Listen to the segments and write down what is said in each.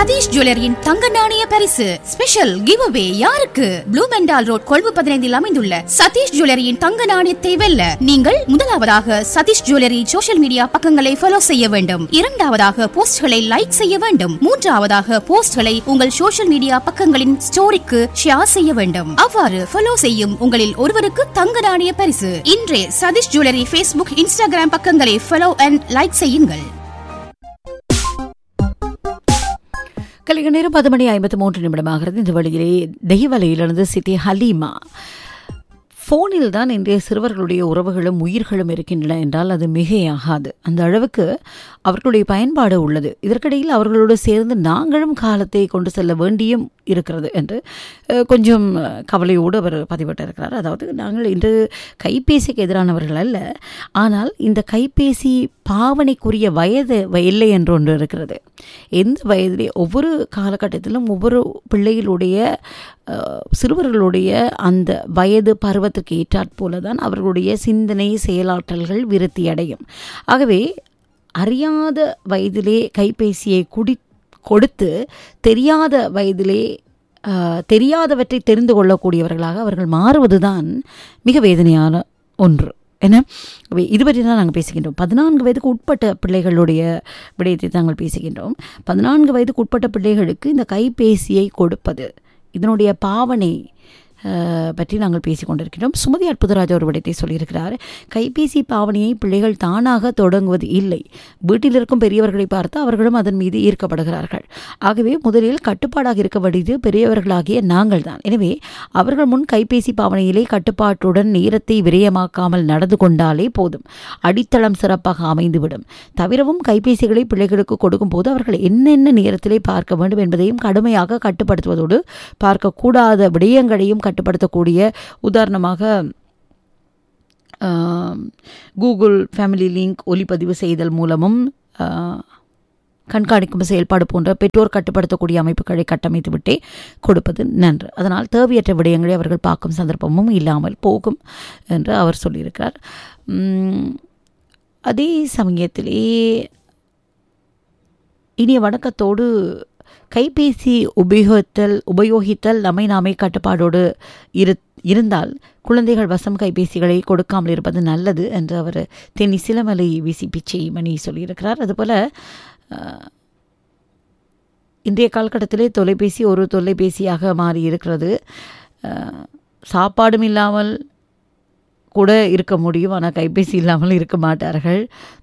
சதீஷ் ஜுவல்லரியின் தங்க நாணய பரிசு ஸ்பெஷல் கிவ் அவே யாருக்கு ப்ளூ மெண்டால் ரோட் கொழும்பு பதினைந்தில் அமைந்துள்ள சதீஷ் ஜுவல்லரியின் தங்க நாணயத்தை வெல்ல நீங்கள் முதலாவதாக சதீஷ் ஜுவல்லரி சோஷியல் மீடியா பக்கங்களை ஃபாலோ செய்ய வேண்டும் இரண்டாவதாக போஸ்ட்களை லைக் செய்ய வேண்டும் மூன்றாவதாக போஸ்ட்களை உங்கள் சோஷியல் மீடியா பக்கங்களின் ஸ்டோரிக்கு ஷேர் செய்ய வேண்டும் அவ்வாறு ஃபாலோ செய்யும் உங்களில் ஒருவருக்கு தங்க நாணய பரிசு இன்றே சதீஷ் ஜுவல்லரி ஃபேஸ்புக் இன்ஸ்டாகிராம் பக்கங்களை ஃபாலோ அண்ட் லைக் செய்யுங்கள் கலிக நேரம் பத்து மணி ஐம்பத்தி மூன்று நிமிடமாகிறது இந்த வழியிலே தெய்வலையிலிருந்து சிட்டி ஹலீமா ஃபோனில் தான் இன்றைய சிறுவர்களுடைய உறவுகளும் உயிர்களும் இருக்கின்றன என்றால் அது மிகையாகாது அந்த அளவுக்கு அவர்களுடைய பயன்பாடு உள்ளது இதற்கிடையில் அவர்களோடு சேர்ந்து நாங்களும் காலத்தை கொண்டு செல்ல வேண்டியும் இருக்கிறது என்று அஹ், கொஞ்சம் கவலையோடு அவர் பதிவிட்டிருக்கிறார் அதாவது நாங்கள் இன்று கைபேசிக்கு எதிரானவர்கள் அல்ல ஆனால் இந்த கைபேசி பாவனைக்குரிய வயது வ- எல்லை என்று ஒன்று இருக்கிறது எந்த வயதிலே ஒவ்வொரு காலகட்டத்திலும் ஒவ்வொரு பிள்ளைகளுடைய அஹ், சிறுவர்களுடைய அந்த வயது பருவத்துக்கு ஏற்றாற்போல தான் அவர்களுடைய சிந்தனை செயலாற்றல்கள் விருத்தி அடையும் ஆகவே அறியாத வயதிலே கைபேசியை குடி கொடுத்து தெரியாத வயதிலே ஆஹ், தெரியாதவற்றை தெரிந்து கொள்ளக்கூடியவர்களாக அவர்கள் மாறுவதுதான் மிக வேதனையான ஒன்று என்ன வே- இது பற்றி தான் நாங்கள் பேசுகின்றோம் பதினான்கு வயதுக்கு உட்பட்ட பிள்ளைகளுடைய விடயத்தை நாங்கள் பேசுகின்றோம் பதினான்கு வயதுக்கு உட்பட்ட பிள்ளைகளுக்கு இந்த கைபேசியை கொடுப்பது இதனுடைய பாவனை அஹ், பற்றி நாங்கள் பேசிக் கொண்டிருக்கிறோம் சுமதி அற்புதராஜ் ஒரு விடயத்தை சொல்லியிருக்கிறார் கைபேசி பாவனையை பிள்ளைகள் தானாக தொடங்குவது இல்லை வீட்டில் இருக்கும் பெரியவர்களை பார்த்து அவர்களும் அதன் மீது ஈர்க்கப்படுகிறார்கள் ஆகவே முதலில் கட்டுப்பாடாக இருக்க வேண்டியது பெரியவர்களாகிய நாங்கள் தான் எனவே அவர்கள் முன் கைபேசி பாவனையிலே கட்டுப்பாட்டுடன் நேரத்தை விரயமாக்காமல் நடந்து கொண்டாலே போதும் அடித்தளம் சிறப்பாக அமைந்துவிடும் தவிரவும் கைபேசிகளை பிள்ளைகளுக்கு கொடுக்கும்போது அவர்கள் என்னென்ன நேரத்திலே பார்க்க வேண்டும் என்பதையும் கடுமையாக கட்டுப்படுத்துவதோடு பார்க்கக்கூடாத விடயங்களையும் கட்டுப்படுத்தக்கூடிய உதாரணமாக ஆம், கூகுள் ஃபேமிலி லிங்க் ஒலிப்பதிவு செய்தல் மூலமும் ஆ, கண்காணிக்கும் செயல்பாடு போன்ற பெற்றோர் கட்டுப்படுத்தக்கூடிய அமைப்புகளை கட்டமைத்து விட்டே கொடுப்பது நன்று அதனால் தேவையற்ற விடயங்களை அவர்கள் பார்க்கும் சந்தர்ப்பமும் இல்லாமல் போகும் என்று அவர் சொல்லியிருக்கிறார் உம், அதே சமயத்திலே இனிய வணக்கத்தோடு கைபேசி உபயோகித்தல் உபயோகித்தல் நம்மை நாமே கட்டுப்பாடோடு இரு இருந்தால் குழந்தைகள் வசம் கைபேசிகளை கொடுக்காமல் இருப்பது நல்லது என்று அவர் தென்னி சிலமலை விசி பிச்சை மணி சொல்லியிருக்கிறார் அதுபோல் அஹ், இன்றைய காலகட்டத்திலே தொலைபேசி ஒரு தொலைபேசியாக மாறி இருக்கிறது அஹ், சாப்பாடும் இல்லாமல் கூட இருக்க முடியும் ஆனால் கைபேசி இல்லாமல் இருக்க மாட்டார்கள்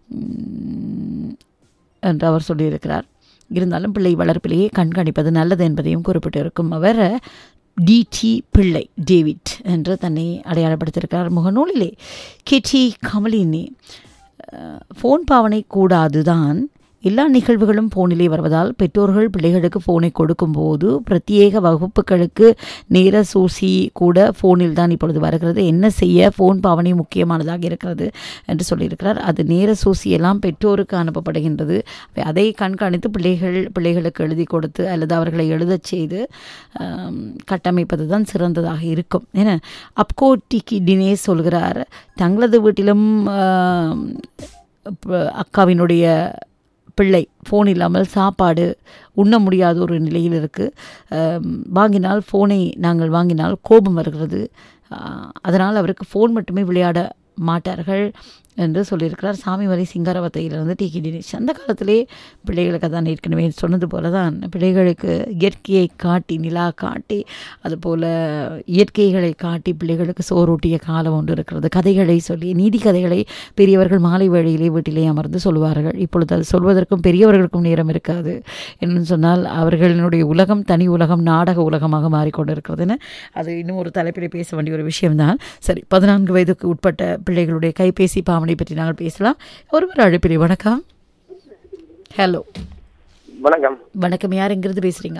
உம், என்று அவர் சொல்லியிருக்கிறார் இருந்தாலும் பிள்ளை வளர்ப்பிலேயே கண்காணிப்பது நல்லது என்பதையும் குறிப்பிட்டிருக்கும் அவர் டிடி பிள்ளை டேவிட் என்று தன்னை அடையாளப்படுத்தியிருக்கிறார் முகநூலிலே கெட்டி கமலினி அஹ், ஃபோன் பாவனை கூடாதுதான் எல்லா நிகழ்வுகளும் ஃபோனிலே வருவதால் பெற்றோர்கள் பிள்ளைகளுக்கு ஃபோனை கொடுக்கும்போது பிரத்யேக வகுப்புகளுக்கு நேர சூசி கூட ஃபோனில் தான் இப்பொழுது வருகிறது என்ன செய்ய ஃபோன் பாவனை முக்கியமானதாக இருக்கிறது என்று சொல்லியிருக்கிறார் அது நேர சூசி எல்லாம் பெற்றோருக்கு அனுப்பப்படுகின்றது அதை கண்காணித்து பிள்ளைகள் பிள்ளைகளுக்கு எழுதி கொடுத்து அல்லது அவர்களை எழுதச் செய்து ஆம், கட்டமைப்பது தான் சிறந்ததாக இருக்கும் என அப்கோ டிக்கி தினேஷ் சொல்கிறார் தங்களது வீட்டிலும் ஆம், ப- அக்காவினுடைய பிள்ளை ஃபோன் இல்லாமல் சாப்பாடு உண்ண முடியாத ஒரு நிலையில் இருக்குது வாங்கினால் ஃபோனை நாங்கள் வாங்கினால் கோபம் வருகிறது ஆஹ், அதனால் அவருக்கு ஃபோன் மட்டுமே விளையாட மாட்டார்கள் என்று சொல்லியிருக்கிறார் சாமிமலை சிங்காரவத்தையிலிருந்து டி கி தினேஷ் அந்த காலத்திலே பிள்ளைகளுக்கு தான் ஏற்கனவே சொன்னது போல தான் பிள்ளைகளுக்கு இயற்கையை காட்டி நிலா காட்டி அதுபோல் இயற்கைகளை காட்டி பிள்ளைகளுக்கு சோறூட்டிய காலம் ஒன்று இருக்கிறது கதைகளை சொல்லி நீதி கதைகளை பெரியவர்கள் மாலை வேளையிலே வீட்டிலே அமர்ந்து சொல்வார்கள் இப்பொழுது அது சொல்வதற்கும் பெரியவர்களுக்கும் நேரம் இருக்காது என்று சொன்னால் அவர்களுடைய உலகம் தனி உலகம் நாடக உலகமாக மாறிக்கொண்டிருக்கிறதுன்னு அது இன்னும் ஒரு தலைப்பிலே பேச வேண்டிய ஒரு விஷயம்தான் சரி பதினான்கு வயதுக்கு உட்பட்ட பிள்ளைகளுடைய கைபேசி பாவனை பற்றி நாங்கள் பேசலாம் ஒருவர் அழைப்பிலே வணக்கம் ஹலோ வணக்கம் வணக்கம் யார் எங்கிருந்து பேசுறீங்க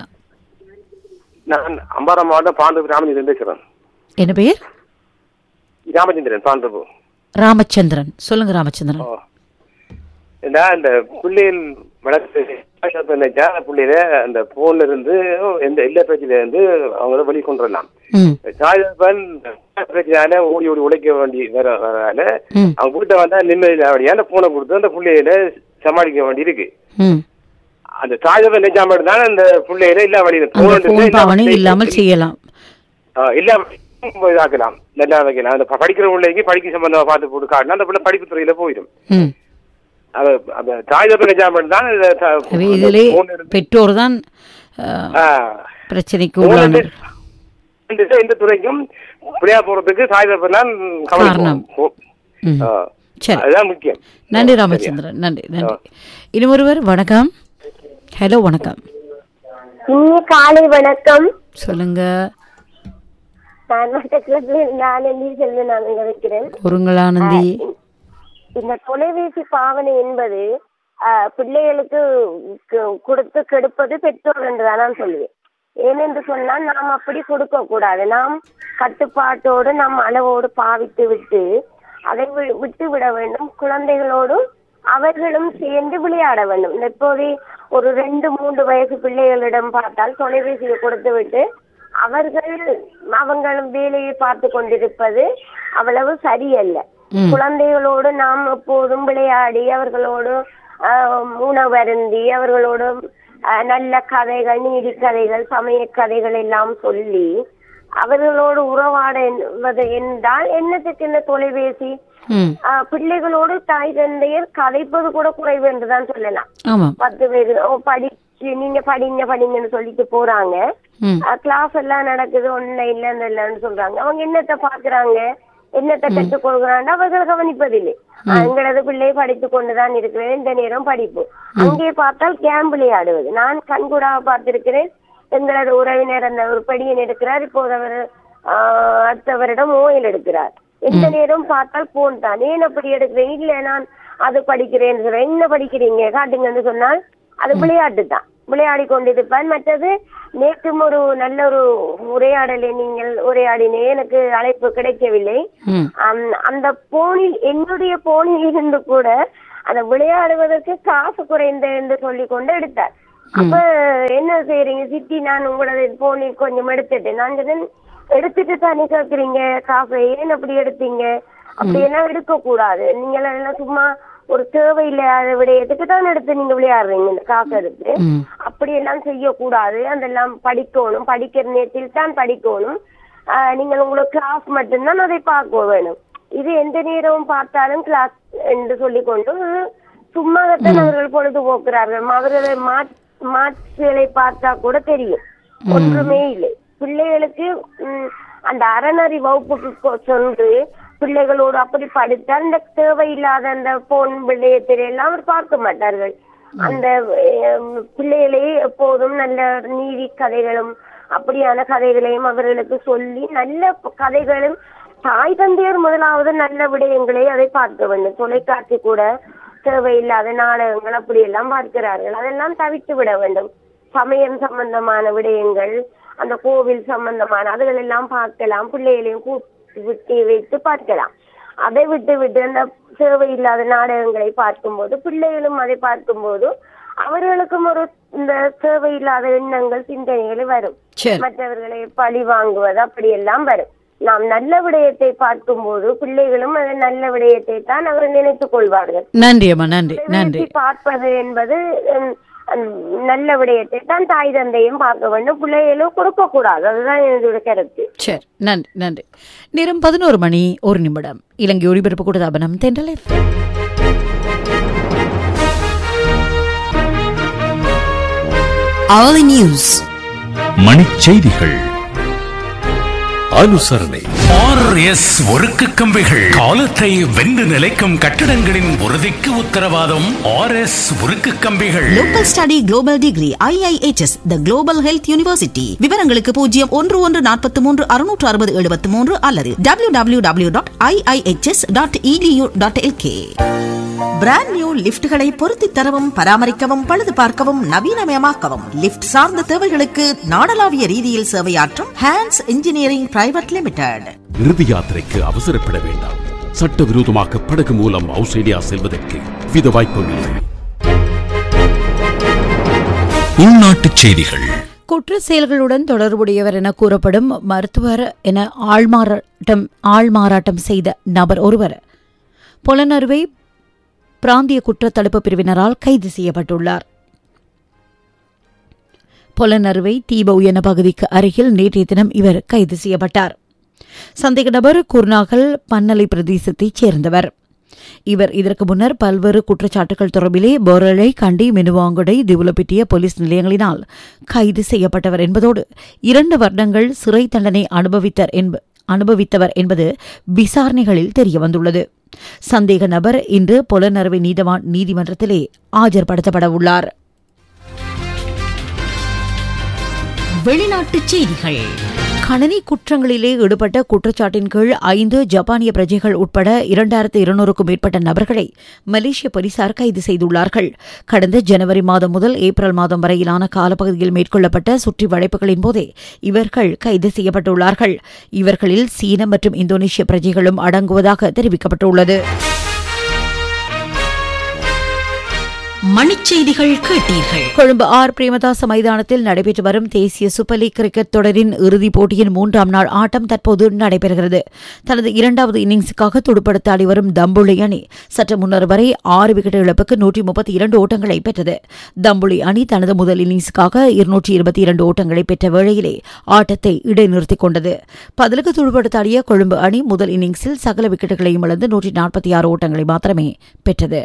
நான் அம்பாரம் மாவட்டம் பாண்டூர் ராமச்சந்திரன் பேசுறேன் என்ன பெயர் ராமச்சந்திரன் பாண்டூர் ராமச்சந்திரன் சொல்லுங்க ராமச்சந்திரன் ஓ ஏன்னா இந்த பிள்ளைகள் வளர்த்து நினைச்சா பிள்ளைகள அந்த போன்ல இருந்து எந்த எல்லா பிரச்சனையில இருந்து அவங்கள வெளி கொண்டு வரலாம் ம் தாய்ப்பன் பிரச்சனையால ஓடி ஓடி உழைக்க வேண்டி வேற வரனால ம் அவங்க வீட்டை வந்தா நிம்மதி அப்படியே அந்த போனை கொடுத்து அந்த பிள்ளைகளை சமாளிக்க வேண்டி இருக்கு ம் அந்த தாழ்வு நினைச்சாம தான் அந்த பிள்ளையில இல்ல வழியில அந்த போன் பாவனை இல்லாமல் செய்யலாம் இல்ல இதாக்கலாம் நல்லா வைக்கலாம் அந்த ப- படிக்கிற பிள்ளைக்கு படிக்க சம்பந்தமா பார்த்து போட்டு காட்டினா அந்த பிள்ளை படிப்பு துறையில போயிடும் ம் அது அந்த தாழ்வு நினைச்சாம தான் இந்த த- எனவே இதிலே phone இருந்து- பெற்றோர் தான் அஹ், ஆ. பிரச்சனைக்கு phone உள்ளான இருந்து- இந்த- இந்த துறைக்கும் பிள்ளையா போறதுக்கு தாய் தப்பன் தான் காரணம். ம். சரி அதுதான் முக்கியம் நன்றி ராமச்சந்திரன் நன்றி நன்றி இனி ஒருவர் வணக்கம் ஹலோ வணக்கம் இனிய காலை வணக்கம் சொல்லுங்க நான் மட்டக்களப்பில் நான் நீர் செல்வி நான் இருக்கிறேன் குறுங்களானந்தி இந்த தொலைபேசி பாவனை என்பது ஆஹ், பிள்ளைகளுக்கு கு- கொடுத்து கெடுப்பது பெற்றோர் என்றுதான் நான் சொல்லுவேன் ஏனென்று சொன்னால் நாம் அப்படி கொடுக்க கூடாது நாம் கட்டுப்பாட்டோடு நாம் அளவோடு பாவித்து விட்டு அதை வி- விட்டு விட வேண்டும் குழந்தைகளோடும் அவர்களும் சேர்ந்து விளையாட வேண்டும் இந்த இப்போதே ஒரு ரெண்டு மூன்று வயசு பிள்ளைகளிடம் பார்த்தால் தொலைபேசியை கொடுத்து விட்டு அவர்கள் அவங்களும் வேலையை பார்த்து கொண்டிருப்பது அவ்வளவு சரியல்ல ம். குழந்தைகளோடு நாம் எப்போதும் விளையாடி அவர்களோடு ஆஹ், உணவருந்தி அவர்களோடு ஆஹ், நல்ல கதைகள் நீதி கதைகள் சமய கதைகள் எல்லாம் சொல்லி அவர்களோடு உறவாட என்பது என்றால் என்னத்துக்கு இந்த தொலைபேசி ம் ஆஹ், பிள்ளைகளோடு தாய் தந்தையர் கதைப்பது கூட குறைவு என்றுதான் சொல்லலாம் ஆமாம் பத்து பேர் ஓ, படிச்சு நீங்க படிங்க படிங்கன்னு சொல்லிட்டு போறாங்க ம் கிளாஸ் எல்லாம் நடக்குது ஒன்லைன்ல இந்த இல்லைன்னு சொல்றாங்க அவங்க என்னத்தை பாக்குறாங்க என்னத்தை கற்றுக் கொடுக்குறாங்க அவர்கள் கவனிப்பதில்லை ஆஹ், எங்களது பிள்ளை படித்து கொண்டுதான் இருக்கிறேன் இந்த நேரம் படிப்பு அங்கே பார்த்தால் கேம் விளையாடுவது நான் கண்கூடாக பார்த்திருக்கிறேன் எங்களது உறவினர் அந்த ஒரு படியன் எடுக்கிறார் இப்போது அவர் ஆஹ், அடுத்த வருடம் ஓயில் எடுக்கிறார் எந்த நேரம் பார்த்தால் போன் தான் ஏன் அப்படி எடுக்கிறேன் இல்ல நான் அது படிக்கிறேன்னு சொல்றேன் என்ன படிக்கிறீங்க காட்டுங்கன்னு சொன்னால் அது விளையாட்டு தான் விளையாடி கொண்டிருப்பான் மற்றது நேற்றும் ஒரு நல்ல ஒரு உரையாடலை நீங்கள் உரையாடினே எனக்கு அழைப்பு கிடைக்கவில்லை ம் அந்த- அந்த போனில் என்னுடைய போனில் இருந்து கூட அந்த விளையாடுவதற்கு காசு குறைந்த என்று சொல்லி கொண்டு எடுத்தார் அப்ப என்ன செய்றீங்க சித்தி நான் உங்களோட போனில் கொஞ்சம் எடுத்துட்டேன் நான் சொன்னேன், எடுத்துட்டு தானே கேக்குறீங்க காசை ஏன் அப்படி எடுத்தீங்க அப்படியெல்லாம் எடுக்க கூடாது நீங்க எல்லாம் சும்மா ஒரு தேவையில்லாத விடயத்துக்கு தான் எடுத்து நீங்க விளையாடுறீங்க இந்த காசு எடுத்து ம் அப்படியெல்லாம் செய்யக்கூடாது அதெல்லாம் படிக்கணும் படிக்கிற நேரத்தில் தான் படிக்கணும் ஆஹ் நீங்கள் உங்களுக்கு கிளாஸ் மட்டும்தான் அதை பார்க்க வேணும் இது எந்த நேரமும் பார்த்தாலும் கிளாஸ் என்று சொல்லிக்கொண்டு சும்மாகத்தான் அவர்கள் பொழுதுபோக்குறார்கள் அவர்களை மாற்றுகளை பார்த்தா கூட தெரியும் ஒன்றுமே இல்லை பிள்ளைகளுக்கு ம், அந்த அறநறி வகுப்புக்கு கொ- சென்று பிள்ளைகளோடு அப்படி படித்தால் இந்த தேவையில்லாத அந்த போன் விடயத்தில் எல்லாம் அவர் பார்க்க மாட்டார்கள் அந்த அஹ், பிள்ளைகளே எப்போதும் நல்ல நீதி கதைகளும் அப்படியான கதைகளையும் அவர்களுக்கு சொல்லி நல்ல கதைகளும் தாய் தந்தையர் முதலாவது நல்ல விடயங்களை அதை பார்க்க வேண்டும் தொலைக்காட்சி கூட தேவையில்லாத நாடகங்கள் அப்படி எல்லாம் பார்க்கிறார்கள் அதெல்லாம் தவிர்த்து விட வேண்டும் சமயம் சம்பந்தமான விடயங்கள் அந்த கோவில் சம்பந்தமான அதுகள் எல்லாம் பார்க்கலாம் பிள்ளைகளையும் கூப்பிட்டு விட்டு வைத்து பார்க்கலாம் அதை விட்டு விட்டு அந்த தேவையில்லாத நாடகங்களை பார்க்கும்போது பிள்ளைகளும் அதை பார்க்கும்போது அவர்களுக்கும் ஒரு இந்த தேவையில்லாத எண்ணங்கள் சிந்தனைகள் வரும் சரி மற்றவர்களை பழி வாங்குவது அப்படியெல்லாம் வரும் நாம் நல்ல விடயத்தை பார்க்கும்போது பிள்ளைகளும் அந்த நல்ல விடயத்தை தான் அவர்கள் நினைத்துக் கொள்வார்கள் நன்றி அம்மா நன்றி நன்றி விரும்பி பார்ப்பது என்பது உம், உம், நல்ல விடயத்தை தான் தாய் தந்தையும் பார்க்க வேண்டும் பிள்ளைகளும் கொடுக்க கூடாது அதுதான் என்னுடைய கருத்து சரி நன்றி நன்றி நேரம் பதினோரு மணி ஒரு நிமிடம் இலங்கை ஒளிபரப்பு கூட தாபனம் தென்றல் FM. hourly news மணிச் செய்திகள் அனுசரணை ஆர்எஸ் ஒருக்கு கம்பிகள் காலத்தை வென்று நிலைக்கும் கட்டிடங்களின் உறுதிக்கு உத்தரவாதம் ஆர்எஸ் உருக்கு கம்பிகள் local study global degree IIHS the global health university விவரங்களுக்கு பூஜ்ஜியம் ஒன்று ஒன்று நாற்பத்தி மூன்று அறுநூற்று அறுபது எழுபத்தி மூன்று அல்லது W W W dot IIHS dot EDU dot LK brand new லிப்ட்களை பொருத்தி தரவும் பராமரிக்கவும் பழுது பார்க்கவும் நவீனமயமாக்கவும் லிப்ட் சார்ந்த தேவைகளுக்கு நாடளாவிய ரீதியில் சேவையாற்றும் ஹேண்ட்ஸ் இன்ஜினியரிங் பிரைவேட் லிமிடெட் இறுதி யாத்திரைக்கு அவசரப்பட வேண்டாம் சட்டவிரோதமாக படகு மூலம் ஆஸ்திரேலியா செல்வதற்கு வித வாய்ப்புகள் உள்நாட்டுச் செய்திகள் குற்ற செயல்களுடன் தொடர்புடையவர் என கூறப்படும் மருத்துவர் என ஆள்மாறாட்டம் ஆள்மாறாட்டம் செய்த நபர் ஒருவர் புலனறுவை பிராந்திய குற்றத்தடுப்பு பிரிவினரால் கைது செய்யப்பட்டுள்ளார் பொலனறுவை தீப உயன பகுதிக்கு அருகில் நேற்றைய தினம் இவர் கைது செய்யப்பட்டார் சந்தேக நபர் குர்நாகல் பன்னலை பிரதேசத்தைச் சேர்ந்தவர் இவர் இதற்கு முன்னர் பல்வேறு குற்றச்சாட்டுகள் தொடர்பிலே போரலை கண்டி மினுவாங்குடை திவுலப்பிட்டிய போலீஸ் நிலையங்களினால் கைது செய்யப்பட்டவர் என்பதோடு இரண்டு வருடங்கள் சிறை தண்டனை அனுபவித்தர் என்ப அனுபவித்தவர் என்பது விசாரணைகளில் தெரியவந்துள்ளது சந்தேக நபர் இன்று புலனறுவை நீதவான் நீதிமன்றத்திலே ஆஜர்படுத்தப்பட உள்ளார் வெளிநாட்டுச் செய்திகள் கணனி குற்றங்களிலே ஈடுபட்ட குற்றச்சாட்டின் கீழ் ஐந்து ஜப்பானிய பிரஜைகள் உட்பட இரண்டாயிரத்து இருநூறுக்கும் மேற்பட்ட நபர்களை மலேசிய போலீசார் கைது செய்துள்ளார்கள் கடந்த ஜனவரி மாதம் முதல் ஏப்ரல் மாதம் வரையிலான காலப்பகுதியில் மேற்கொள்ளப்பட்ட சுற்றி வளைப்புகளின் போதே இவர்கள் கைது செய்யப்பட்டுள்ளார்கள் இவர்களில் சீன மற்றும் இந்தோனேஷிய பிரஜைகளும் அடங்குவதாக தெரிவிக்கப்பட்டுள்ளது மணிச்செய்திகள் கேட்டீர்கள் கொழும்பு ஆர் பிரேமதாச மைதானத்தில் நடைபெற்று வரும் தேசிய சூப்பர் லீக் கிரிக்கெட் தொடரின் இறுதிப் போட்டியின் மூன்றாம் நாள் ஆட்டம் தற்போது நடைபெறுகிறது தனது இரண்டாவது இன்னிங்ஸுக்காக துடுப்படுத்த ஆடி வரும் தம்புளி அணி சற்று முன்னர் வரை ஆறு விக்கெட் இழப்புக்கு நூற்றி முப்பத்தி இரண்டு ஓட்டங்களை பெற்றது தம்புளி அணி தனது முதல் இன்னிங்ஸுக்காக இருநூற்றி இருபத்தி இரண்டு ஓட்டங்களை பெற்ற வேளையிலே ஆட்டத்தை இடைநிறுத்திக் கொண்டது பதிலுக்கு துடுப்படுத்தாடிய கொழும்பு அணி முதல் இன்னிங்ஸில் சகல விக்கெட்டுகளையும் இழந்து நூற்றி நாற்பத்தி ஆறு ஓட்டங்களை மாத்திரமே பெற்றது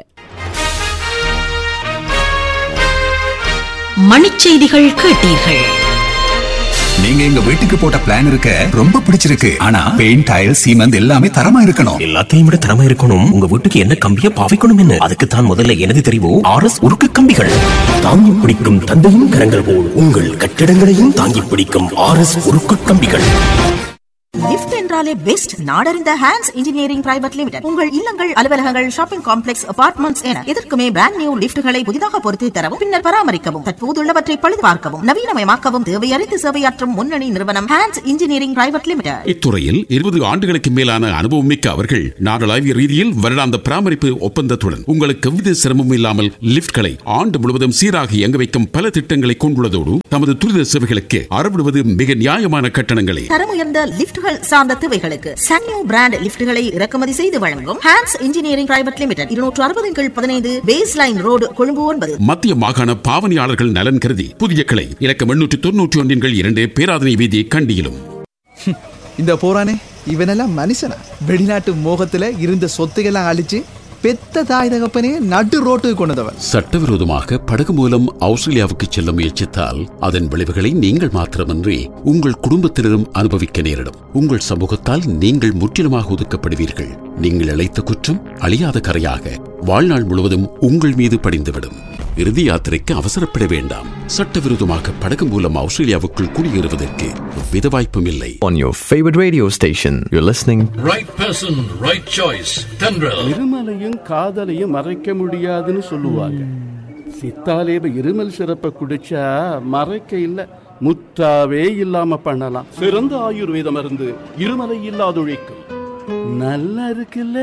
மணிச்செய்திகள் கேட்டீர்கள் நீங்க எங்க வீட்டுக்கு போட்ட பிளான் இருக்க ரொம்ப பிடிச்சிருக்கு ஆனா பெயிண்ட் டைல் சீமெண்ட் எல்லாமே தரமா இருக்கணும் எல்லாத்தையும் விட திறமை இருக்கணும் உங்க வீட்டுக்கு என்ன கம்பிய பாவிக்கணும் என்ன அதுக்கு தான் முதல்ல எனது தெரிவு ஆர் எஸ் உருக்கு கம்பிகள் தாங்கி பிடிக்கும் தந்தையும் கரங்கள் போல் உங்கள் கட்டிடங்களையும் தாங்கி பிடிக்கும் ஆர் எஸ் உருக்கு கம்பிகள் லிஃப்ட் என்றாலே பெஸ்ட் நாடறிந்த ஹேண்ட்ஸ் இன்ஜினியரிங் பிரைவேட் லிமிடெட் உங்கள் இல்லங்கள் அலுவலகங்கள் ஷாப்பிங் காம்ப்ளெக்ஸ் அபார்ட்மெண்ட்ஸ் என எதற்குமே பிராண்ட் நியூ லிஃப்ட்களை புதிதாக பொருத்தி தரவும் பின்னர் பராமரிக்கவும் தற்போதுள்ளவற்றை பழுது பார்க்கவும் நவீனமயமாக்கவும் தேவையறிந்து சேவையாற்றும் முன்னணி நிறுவனம் ஹேண்ட்ஸ் இன்ஜினியரிங் பிரைவேட் லிமிடெட் இத்துறையில் இருபது ஆண்டுகளுக்கு மேலான அனுபவம் மிக்க அவர்கள் நாடளாவிய ரீதியில் வருடாந்த பராமரிப்பு ஒப்பந்தத்துடன் உங்களுக்கு எவ்வித சிரமமும் இல்லாமல் லிப்ட்களை ஆண்டு முழுவதும் சீராக இயங்க வைக்கும் பல திட்டங்களை கொண்டுள்ளதோடு தமது துரித சேவைகளுக்கு அறவிடுவது மிக நியாயமான கட்டணங்களே தரம் உயர்ந்த லிஃப்ட்கள் சார்ந்த தேவைகளுக்கு சன்யூ பிராண்ட் லிஃப்ட்களை இறக்குமதி செய்து வழங்கும் ஹேண்ட்ஸ் இன்ஜினியரிங் பிரைவேட் லிமிடெட் இருநூற்று அறுபது கீழ் பதினைந்து பேஸ் லைன் ரோடு கொழும்பு ஒன்பது மத்திய மாகாண பாவனையாளர்கள் நலன் கருதி புதிய கிளை இலக்கம் எண்ணூற்றி தொன்னூற்றி ஒன்றின் கீழ் இரண்டு பேராதனை வீதி கண்டியிலும் இந்த போறானே இவனெல்லாம் மனுஷனா வெளிநாட்டு மோகத்துல இருந்த சொத்துக்கெல்லாம் அழிச்சு பெத்த தாய் தகப்பனே நடு ரோட்டுக்கு கொண்டவன் சட்டவிரோதமாக படகு மூலம் ஆஸ்திரேலியாவுக்கு செல்ல முயற்சித்தால் அதன் விளைவுகளை நீங்கள் மாத்திரமன்றி உங்கள் குடும்பத்தினரும் அனுபவிக்க நேரிடும் உங்கள் சமூகத்தால் நீங்கள் முற்றிலுமாக ஒதுக்கப்படுவீர்கள் நீங்கள் இழைத்த குற்றம் அழியாத கரையாக வாழ்நாள் முழுவதும் உங்கள் மீது படிந்துவிடும் இறுதி யாத்திரைக்கு அவசரப்பட வேண்டாம் சட்டவிரோதமாக படகு மூலம் ஆஸ்திரேலியாவுக்குள் குடியேறுவதற்கு எவ்வித வாய்ப்பும் இல்லை On your favorite radio station, you're listening Right person, right choice. Tendril. இருமலையும் காதலையும் மறைக்க முடியாதுன்னு சொல்லுவாங்க சித்தாலேப இருமல் சிறப்பை குடிச்சா மறைக்க இல்ல முத்தாவே இல்லாம பண்ணலாம் சிறந்த ஆயுர்வேத மருந்து இருமலை இல்லாதொழிக்கும் நல்லா இருக்குல்ல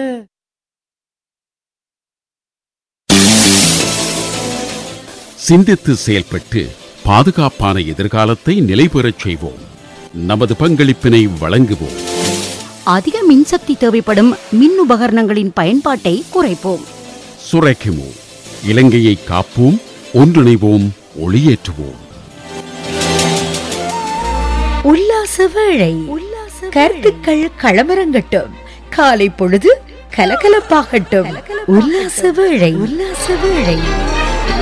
சிந்தித்து செயல்பட்டு பாதுகாப்பான எதிர்காலத்தை நிலைபெறச் செய்வோம் நமது பங்களிப்பினை வழங்குவோம் அதிக மின்சக்தி தேவைப்படும் மின் உபகரணங்களின் பயன்பாட்டை குறைப்போம் சுரைக்குமோ இலங்கையை காப்போம் ஒன்றிணைவோம் ஒளியேற்றுவோம் உல்லாச வேளை கருத்துக்கள் களமரங்கட்டும் காலை பொழுது கலகலப்பாகட்டும் உல்லாச வேளை உல்லாச வேளை